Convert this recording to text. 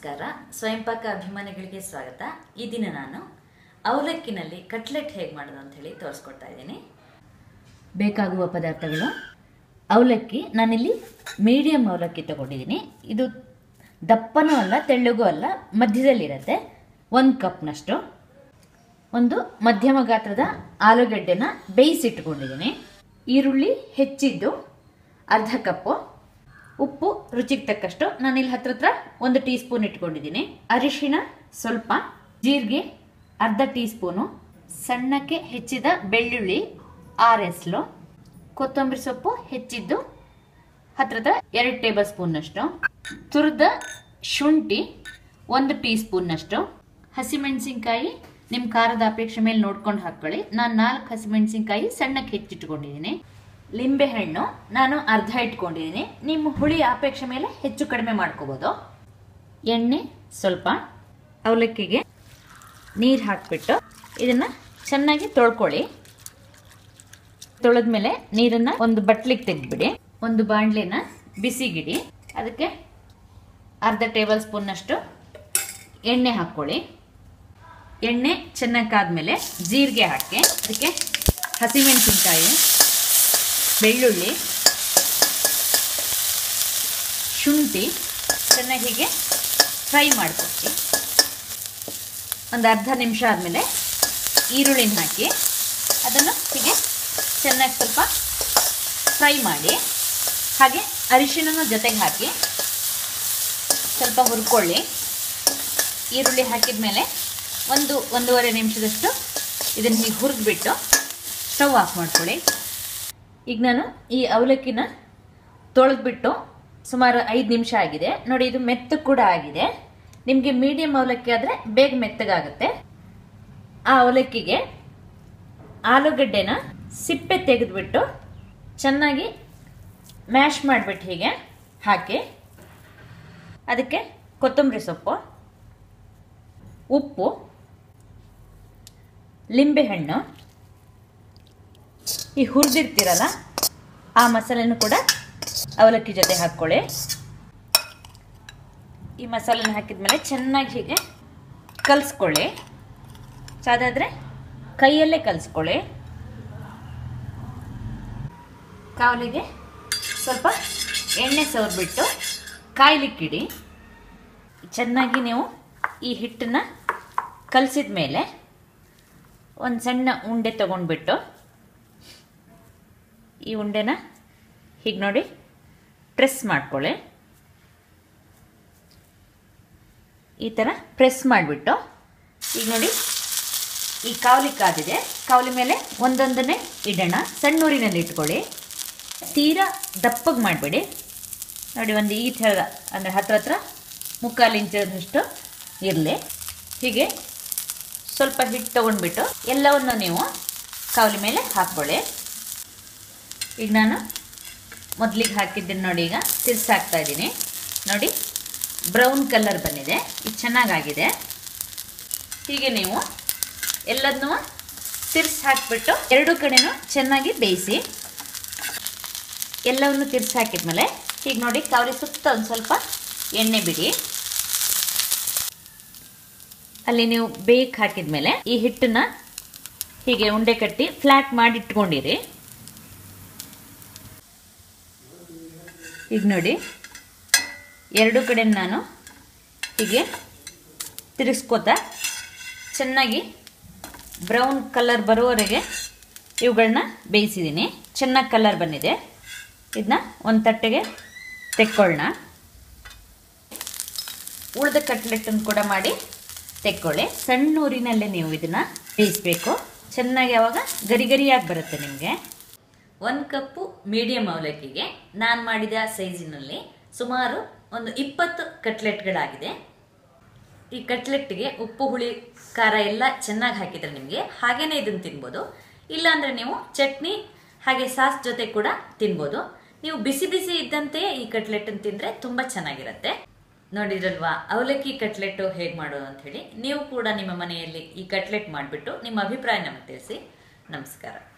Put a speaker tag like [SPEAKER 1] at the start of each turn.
[SPEAKER 1] ನಮಸ್ಕಾರ ಸ್ವಯಂಪಾಕ ಅಭಿಮಾನಿಗಳಿಗೆ ಸ್ವಾಗತ ಈ ದಿನ ನಾನು ಅವಲಕ್ಕಿನಲ್ಲಿ ಕಟ್ಲೆಟ್ ಹೇಗೆ ಮಾಡೋದು ಅಂತ ಹೇಳಿ ತೋರಿಸ್ಕೊಡ್ತಾ ಇದ್ದೀನಿ ಬೇಕಾಗುವ ಪದಾರ್ಥಗಳು ಅವಲಕ್ಕಿ ನಾನಿಲ್ಲಿ ಮೀಡಿಯಂ ಅವಲಕ್ಕಿ ತಗೊಂಡಿದ್ದೀನಿ ಇದು ದಪ್ಪನೂ ಅಲ್ಲ ತೆಳ್ಳಗೂ ಅಲ್ಲ ಮಧ್ಯದಲ್ಲಿರುತ್ತೆ ಒಂದು ಕಪ್ನಷ್ಟು ಒಂದು ಮಧ್ಯಮ ಗಾತ್ರದ ಆಲೂಗಡ್ಡೆನ ಬೇಯಿಸಿಟ್ಕೊಂಡಿದ್ದೀನಿ ಈರುಳ್ಳಿ ಹೆಚ್ಚಿದ್ದು ಅರ್ಧ ಕಪ್ಪು ಉಪ್ಪು ರುಚಿಗೆ ತಕ್ಕಷ್ಟು ನಾನಿಲ್ಲಿ ಹತ್ರ ಹತ್ರ ಒಂದು ಟೀ ಸ್ಪೂನ್ ಇಟ್ಕೊಂಡಿದ್ದೀನಿ ಅರಿಶಿಣ ಸ್ವಲ್ಪ ಜೀರಿಗೆ ಅರ್ಧ ಟೀ ಸ್ಪೂನು ಸಣ್ಣಕ್ಕೆ ಹೆಚ್ಚಿದ ಬೆಳ್ಳುಳ್ಳಿ ಆರು ಎಸ್ಲು ಕೊತ್ತಂಬರಿ ಸೊಪ್ಪು ಹೆಚ್ಚಿದ್ದು ಹತ್ರ ಹತ್ರ ಎರಡು ಟೇಬಲ್ ಸ್ಪೂನ್ನಷ್ಟು ತುರಿದ ಶುಂಠಿ ಒಂದು ಟೀ ಸ್ಪೂನ್ನಷ್ಟು ಹಸಿಮೆಣಸಿನ್ಕಾಯಿ ನಿಮ್ಮ ಖಾರದ ಅಪೇಕ್ಷೆ ಮೇಲೆ ನೋಡ್ಕೊಂಡು ಹಾಕ್ಕೊಳ್ಳಿ ನಾನು ನಾಲ್ಕು ಹಸಿಮೆಣಸಿನ್ಕಾಯಿ ಸಣ್ಣಕ್ಕೆ ಹೆಚ್ಚಿಟ್ಕೊಂಡಿದ್ದೀನಿ ಲಿಂಬೆಹಣ್ಣು ನಾನು ಅರ್ಧ ಇಟ್ಕೊಂಡಿದ್ದೀನಿ ನಿಮ್ಮ ಹುಳಿ ಅಪೇಕ್ಷೆ ಮೇಲೆ ಹೆಚ್ಚು ಕಡಿಮೆ ಮಾಡ್ಕೋಬೋದು ಎಣ್ಣೆ ಸ್ವಲ್ಪ ಅವಲಕ್ಕಿಗೆ ನೀರು ಹಾಕಿಬಿಟ್ಟು ಇದನ್ನು ಚೆನ್ನಾಗಿ ತೊಳ್ಕೊಳ್ಳಿ ತೊಳೆದ್ಮೇಲೆ ನೀರನ್ನು ಒಂದು ಬಟ್ಲಿಗೆ ತೆಗೆದ್ಬಿಡಿ ಒಂದು ಬಾಣಲೆನ ಬಿಸಿಗಿಡಿ ಅದಕ್ಕೆ ಅರ್ಧ ಟೇಬಲ್ ಸ್ಪೂನ್ನಷ್ಟು ಎಣ್ಣೆ ಹಾಕ್ಕೊಳ್ಳಿ ಎಣ್ಣೆ ಚೆನ್ನಾಗಿ ಕಾದ್ಮೇಲೆ ಜೀರಿಗೆ ಹಾಕಿ ಅದಕ್ಕೆ ಹಸಿಮೆಣಸಿನ್ಕಾಯಿ ಬೆಳ್ಳುಳ್ಳಿ ಶುಂಠಿ ಚೆನ್ನಾಗಿ ಹೀಗೆ ಫ್ರೈ ಮಾಡ್ಕೊಳ್ತಿ ಒಂದು ಅರ್ಧ ನಿಮಿಷ ಆದಮೇಲೆ ಈರುಳ್ಳಿನ ಹಾಕಿ ಅದನ್ನು ಹೀಗೆ ಚೆನ್ನಾಗಿ ಸ್ವಲ್ಪ ಫ್ರೈ ಮಾಡಿ ಹಾಗೆ ಅರಿಶಿಣನ ಜೊತೆಗೆ ಹಾಕಿ ಸ್ವಲ್ಪ ಹುರ್ಕೊಳ್ಳಿ ಈರುಳ್ಳಿ ಹಾಕಿದ ಮೇಲೆ ಒಂದು ಒಂದೂವರೆ ನಿಮಿಷದಷ್ಟು ಇದನ್ನು ಹೀಗೆ ಹುರಿದ್ಬಿಟ್ಟು ಸ್ಟವ್ ಆಫ್ ಮಾಡ್ಕೊಳ್ಳಿ ಈಗ ನಾನು ಈ ಅವಲಕ್ಕಿನ ತೊಳೆದ್ಬಿಟ್ಟು ಸುಮಾರು ಐದು ನಿಮಿಷ ಆಗಿದೆ ನೋಡಿ ಇದು ಮೆತ್ತ ಕೂಡ ಆಗಿದೆ ನಿಮಗೆ ಮೀಡಿಯಂ ಅವಲಕ್ಕಿ ಆದರೆ ಬೇಗ ಮೆತ್ತಗಾಗುತ್ತೆ ಆ ಅವಲಕ್ಕಿಗೆ ಆಲೂಗಡ್ಡೆನ ಸಿಪ್ಪೆ ತೆಗೆದುಬಿಟ್ಟು ಚೆನ್ನಾಗಿ ಮ್ಯಾಶ್ ಮಾಡಿಬಿಟ್ಟು ಹೀಗೆ ಹಾಕಿ ಅದಕ್ಕೆ ಕೊತ್ತಂಬರಿ ಸೊಪ್ಪು ಉಪ್ಪು ಲಿಂಬೆಹಣ್ಣು ಈ ಹುರಿದಿರ್ತೀರಲ್ಲ ಆ ಮಸಾಲೆನೂ ಕೂಡ ಅವಲಕ್ಕಿ ಜೊತೆ ಹಾಕ್ಕೊಳ್ಳಿ ಈ ಮಸಾಲೆನ ಹಾಕಿದ್ಮೇಲೆ ಚೆನ್ನಾಗಿ ಹೀಗೆ ಕಲಿಸ್ಕೊಳ್ಳಿ ಸಾದಾದರೆ ಕೈಯಲ್ಲೇ ಕಲಿಸ್ಕೊಳ್ಳಿ ಕಾವಲಿಗೆ ಸ್ವಲ್ಪ ಎಣ್ಣೆ ಸವರ್ಬಿಟ್ಟು ಕಾಯ್ಲಿಕ್ಕಿಡಿ ಚೆನ್ನಾಗಿ ನೀವು ಈ ಹಿಟ್ಟನ್ನು ಕಲಸಿದ ಮೇಲೆ ಒಂದು ಸಣ್ಣ ಉಂಡೆ ತೊಗೊಂಡ್ಬಿಟ್ಟು ಈ ಉಂಡೆನ ಹೀಗೆ ನೋಡಿ ಪ್ರೆಸ್ ಮಾಡ್ಕೊಳ್ಳಿ ಈ ಥರ ಪ್ರೆಸ್ ಮಾಡಿಬಿಟ್ಟು ಈಗ ನೋಡಿ ಈ ಕಾವಲಿ ಕಾದಿದೆ ಕಾವಲಿ ಮೇಲೆ ಒಂದೊಂದನ್ನೇ ಇಡೋಣ ಸಣ್ಣ ಊರಿನಲ್ಲಿ ಇಟ್ಕೊಳ್ಳಿ ತೀರಾ ದಪ್ಪಗೆ ಮಾಡಬೇಡಿ ನೋಡಿ ಒಂದು ಈ ಥರ ಅಂದರೆ ಹತ್ರ ಹತ್ರ ಮುಕ್ಕಾಲು ಇಂಚದಷ್ಟು ಇರಲಿ ಹೀಗೆ ಸ್ವಲ್ಪ ಹಿಟ್ಟು ತೊಗೊಂಡ್ಬಿಟ್ಟು ಎಲ್ಲವನ್ನು ನೀವು ಕಾವಲಿ ಮೇಲೆ ಹಾಕ್ಕೊಳ್ಳಿ ಈಗ ನಾನು ಮೊದಲಿಗೆ ಹಾಕಿದ್ದೀನಿ ನೋಡಿ ಈಗ ತಿರ್ಸಿ ಹಾಕ್ತಾ ಇದ್ದೀನಿ ನೋಡಿ ಬ್ರೌನ್ ಕಲರ್ ಬಂದಿದೆ ಇದು ಚೆನ್ನಾಗಾಗಿದೆ ಹೀಗೆ ನೀವು ಎಲ್ಲದನ್ನೂ ತಿರ್ಸಿ ಹಾಕಿಬಿಟ್ಟು ಎರಡು ಕಡೆನೂ ಚೆನ್ನಾಗಿ ಬೇಯಿಸಿ ಎಲ್ಲವನ್ನು ತಿರ್ಸಿ ಹಾಕಿದ್ಮೇಲೆ ಹೀಗೆ ನೋಡಿ ಕಾವಲಿ ಸುತ್ತ ಒಂದು ಸ್ವಲ್ಪ ಎಣ್ಣೆ ಬಿಡಿ ಅಲ್ಲಿ ನೀವು ಬೇಕ್ ಹಾಕಿದ್ಮೇಲೆ ಈ ಹಿಟ್ಟನ್ನ ಹೀಗೆ ಉಂಡೆ ಕಟ್ಟಿ ಫ್ಲಾಟ್ ಮಾಡಿ ಇಟ್ಕೊಂಡಿರಿ ಈಗ ನೋಡಿ ಎರಡು ಕಡೆ ನಾನು ಹೀಗೆ ತಿರುಗಿಸ್ಕೋತಾ ಚೆನ್ನಾಗಿ ಬ್ರೌನ್ ಕಲರ್ ಬರೋವರೆಗೆ ಇವುಗಳನ್ನ ಬೇಯಿಸಿದ್ದೀನಿ ಚೆನ್ನಾಗಿ ಕಲರ್ ಬಂದಿದೆ ಇದನ್ನ ಒಂದು ತಟ್ಟೆಗೆ ತೆಕ್ಕೊಳ್ಳೋಣ ಉಳಿದ ಕಟ್ಲೆಟ್ಟನ್ನು ಕೂಡ ಮಾಡಿ ತೆಕ್ಕೊಳ್ಳಿ ಸಣ್ಣ ಊರಿನಲ್ಲೇ ನೀವು ಇದನ್ನು ಬೇಯಿಸಬೇಕು ಚೆನ್ನಾಗಿ ಅವಾಗ ಗರಿ ಗರಿಯಾಗಿ ಬರುತ್ತೆ ನಿಮಗೆ ಒಂದು ಕಪ್ಪು ಮೀಡಿಯಂ ಅವಲಕ್ಕಿಗೆ ನಾನು ಮಾಡಿದ ಸೈಜಿನಲ್ಲಿ ಸುಮಾರು ಒಂದು ಇಪ್ಪತ್ತು ಕಟ್ಲೆಟ್ಗಳಾಗಿದೆ ಈ ಕಟ್ಲೆಟ್ಗೆ ಉಪ್ಪು ಹುಳಿ ಖಾರ ಎಲ್ಲ ಚೆನ್ನಾಗಿ ಹಾಕಿದ್ರೆ ನಿಮಗೆ ಹಾಗೇನೇ ಇದನ್ನು ತಿನ್ಬೋದು ಇಲ್ಲಾಂದರೆ ನೀವು ಚಟ್ನಿ ಹಾಗೆ ಸಾಸ್ ಜೊತೆ ಕೂಡ ತಿನ್ಬೋದು ನೀವು ಬಿಸಿ ಬಿಸಿ ಇದ್ದಂತೆಯೇ ಈ ಕಟ್ಲೆಟನ್ನು ತಿಂದರೆ ತುಂಬ ಚೆನ್ನಾಗಿರುತ್ತೆ ನೋಡಿರಲ್ವಾ ಅವಲಕ್ಕಿ ಕಟ್ಲೆಟ್ಟು ಹೇಗೆ ಮಾಡೋದು ಅಂತ ಹೇಳಿ ನೀವು ಕೂಡ ನಿಮ್ಮ ಮನೆಯಲ್ಲಿ ಈ ಕಟ್ಲೆಟ್ ಮಾಡಿಬಿಟ್ಟು ನಿಮ್ಮ ಅಭಿಪ್ರಾಯ ನಮಗೆ ತಿಳಿಸಿ ನಮಸ್ಕಾರ